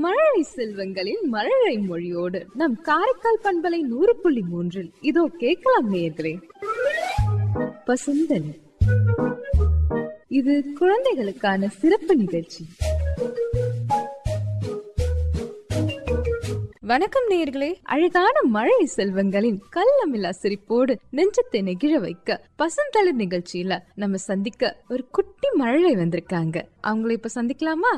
மழலை செல்வங்களின் மழலை மொழியோடு நம் காரைக்கால் பண்பலை நூறு புள்ளி மூன்றில் இதோ கேட்கலாம் நேயர்களே பசுந்தன் இது குழந்தைகளுக்கான சிறப்பு நிகழ்ச்சி வணக்கம் நேயர்களே அழகான மழை செல்வங்களின் கள்ளமில்லா சிரிப்போடு நெஞ்சத்தை நெகிழ வைக்க பசுந்தளிர் நிகழ்ச்சியில நம்ம சந்திக்க ஒரு குட்டி மழலை வந்திருக்காங்க அவங்கள இப்ப சந்திக்கலாமா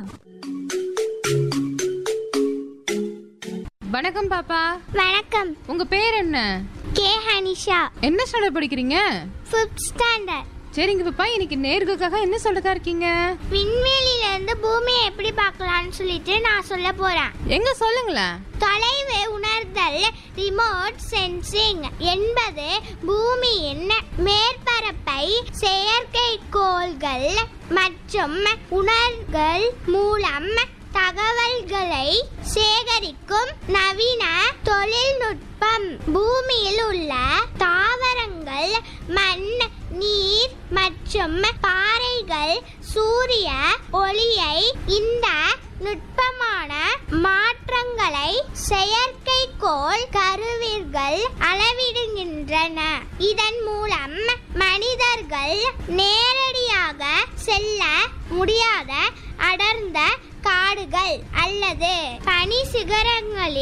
வணக்கம் பாப்பா வணக்கம் உங்க பேர் என்ன கே ஹனிஷா என்ன சொல்ல படிக்கிறீங்க ஃபிஃப்த் ஸ்டாண்டர்ட் சரிங்க பாப்பா இன்னைக்கு நேர்களுக்காக என்ன சொல்லதா இருக்கீங்க விண்வெளியில இருந்து பூமியை எப்படி பார்க்கலாம்னு சொல்லிட்டு நான் சொல்ல போறேன் எங்க சொல்லுங்களேன் தொலைவு உணர்தல் ரிமோட் சென்சிங் என்பது பூமியின் மேற்பரப்பை செயற்கைக்கோள்கள் மற்றும் உணர்கள் மூலம் தகவல்களை சேகரிக்கும் நவீன தொழில்நுட்பம் பூமியில் உள்ள தாவரங்கள் மண் நீர் மற்றும் பாறைகள் சூரிய ஒளியை இந்த நுட்பமான மாற்றங்களை செயற்கைக்கோள் கருவிகள் அளவிடுகின்றன இதன் மூலம் மனிதர்கள் நேரடியாக செல்ல முடியாத அடர்ந்த காடுகள் அல்லது பனி சிகரங்களில்